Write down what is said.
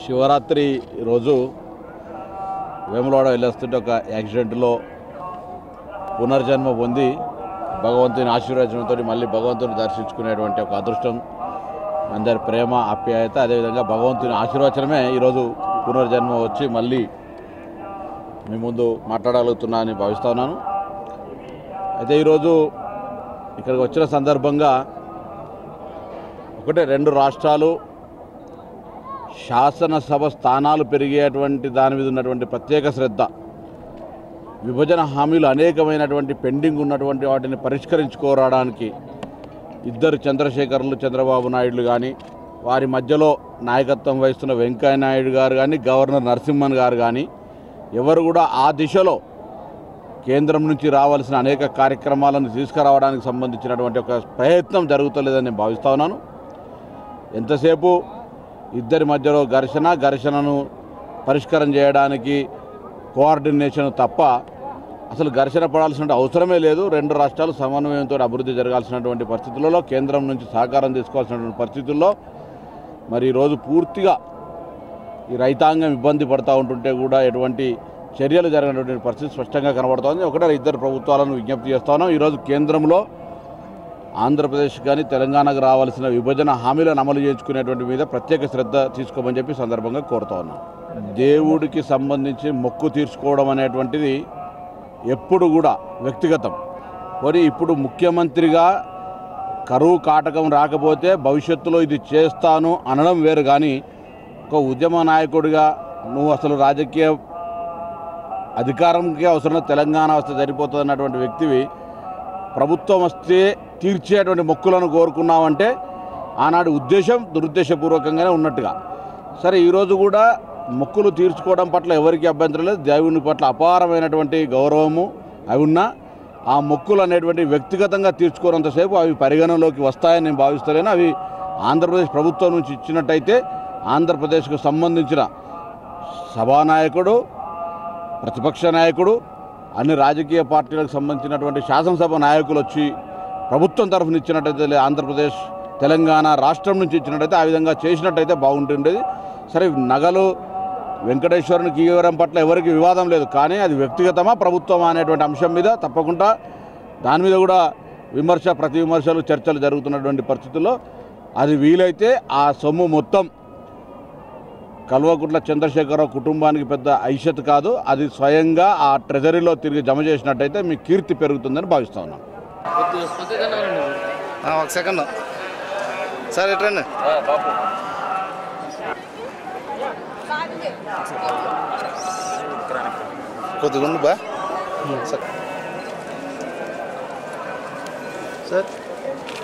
శివరాత్రి రోజు వేములవాడ వెళ్ళొస్తుంటే ఒక యాక్సిడెంట్లో పునర్జన్మ పొంది భగవంతుని ఆశీర్వచనంతో మళ్ళీ భగవంతుని దర్శించుకునేటువంటి ఒక అదృష్టం అందరి ప్రేమ ఆప్యాయత అదేవిధంగా భగవంతుని ఆశీర్వచనమే ఈరోజు పునర్జన్మ వచ్చి మళ్ళీ మీ ముందు మాట్లాడగలుగుతున్నా అని భావిస్తా ఉన్నాను అయితే ఈరోజు ఇక్కడికి వచ్చిన సందర్భంగా ఒకటే రెండు రాష్ట్రాలు శాసనసభ స్థానాలు పెరిగేటువంటి దాని మీద ఉన్నటువంటి ప్రత్యేక శ్రద్ధ విభజన హామీలు అనేకమైనటువంటి పెండింగ్ ఉన్నటువంటి వాటిని పరిష్కరించుకోవడానికి ఇద్దరు చంద్రశేఖర్లు చంద్రబాబు నాయుడులు కానీ వారి మధ్యలో నాయకత్వం వహిస్తున్న వెంకయ్య నాయుడు గారు కానీ గవర్నర్ నరసింహన్ గారు కానీ ఎవరు కూడా ఆ దిశలో కేంద్రం నుంచి రావాల్సిన అనేక కార్యక్రమాలను తీసుకురావడానికి సంబంధించినటువంటి ఒక ప్రయత్నం జరుగుతలేదని నేను భావిస్తా ఉన్నాను ఎంతసేపు ఇద్దరి మధ్యలో ఘర్షణ ఘర్షణను పరిష్కారం చేయడానికి కోఆర్డినేషన్ తప్ప అసలు ఘర్షణ పడాల్సిన అవసరమే లేదు రెండు రాష్ట్రాలు సమన్వయంతో అభివృద్ధి జరగాల్సినటువంటి పరిస్థితులలో కేంద్రం నుంచి సహకారం తీసుకోవాల్సినటువంటి పరిస్థితుల్లో మరి ఈరోజు పూర్తిగా ఈ రైతాంగం ఇబ్బంది పడతా ఉంటుంటే కూడా ఎటువంటి చర్యలు జరగనటువంటి పరిస్థితి స్పష్టంగా కనబడుతోంది ఒకటే ఇద్దరు ప్రభుత్వాలను విజ్ఞప్తి చేస్తా ఉన్నాం ఈరోజు కేంద్రంలో ఆంధ్రప్రదేశ్ కానీ తెలంగాణకు రావాల్సిన విభజన హామీలను అమలు చేయించుకునేటువంటి మీద ప్రత్యేక శ్రద్ధ తీసుకోమని చెప్పి సందర్భంగా కోరుతా ఉన్నాం దేవుడికి సంబంధించి మొక్కు తీర్చుకోవడం అనేటువంటిది ఎప్పుడు కూడా వ్యక్తిగతం మరి ఇప్పుడు ముఖ్యమంత్రిగా కరువు కాటకం రాకపోతే భవిష్యత్తులో ఇది చేస్తాను అనడం వేరు కానీ ఒక ఉద్యమ నాయకుడిగా నువ్వు అసలు రాజకీయ అధికారంకి అవసరం తెలంగాణ వస్తే సరిపోతుంది అన్నటువంటి వ్యక్తివి ప్రభుత్వం వస్తే తీర్చేటువంటి మొక్కులను కోరుకున్నావంటే ఆనాడు ఉద్దేశం దురుద్దేశపూర్వకంగానే ఉన్నట్టుగా సరే ఈరోజు కూడా మొక్కులు తీర్చుకోవడం పట్ల ఎవరికి అభ్యంతరం లేదు దేవుని పట్ల అపారమైనటువంటి గౌరవము అవి ఉన్నా ఆ మొక్కులు అనేటువంటి వ్యక్తిగతంగా తీర్చుకోనంతసేపు అవి పరిగణనలోకి వస్తాయని నేను భావిస్తలేను అవి ఆంధ్రప్రదేశ్ ప్రభుత్వం నుంచి ఇచ్చినట్టయితే ఆంధ్రప్రదేశ్కు సంబంధించిన సభానాయకుడు ప్రతిపక్ష నాయకుడు అన్ని రాజకీయ పార్టీలకు సంబంధించినటువంటి శాసనసభ నాయకులు వచ్చి ప్రభుత్వం తరఫున ఇచ్చినట్టయితే లే- ఆంధ్రప్రదేశ్ తెలంగాణ రాష్ట్రం నుంచి ఇచ్చినట్టయితే ఆ విధంగా చేసినట్టయితే బాగుంటుండేది సరే నగలు వెంకటేశ్వరునికి ఇవ్వడం పట్ల ఎవరికి వివాదం లేదు కానీ అది వ్యక్తిగతమా ప్రభుత్వమా అనేటువంటి అంశం మీద తప్పకుండా దాని మీద కూడా విమర్శ ప్రతి విమర్శలు చర్చలు జరుగుతున్నటువంటి పరిస్థితుల్లో అది వీలైతే ఆ సొమ్ము మొత్తం కల్వకుంట్ల చంద్రశేఖరరావు కుటుంబానికి పెద్ద ఐషత్ కాదు అది స్వయంగా ఆ ట్రెజరీలో తిరిగి జమ చేసినట్టయితే మీ కీర్తి పెరుగుతుందని భావిస్తా ఉన్నాను ఆ, ఒక సెకండ్ సార్ ఎట్రండి కొద్దిగా ఉండు బా సార్ సార్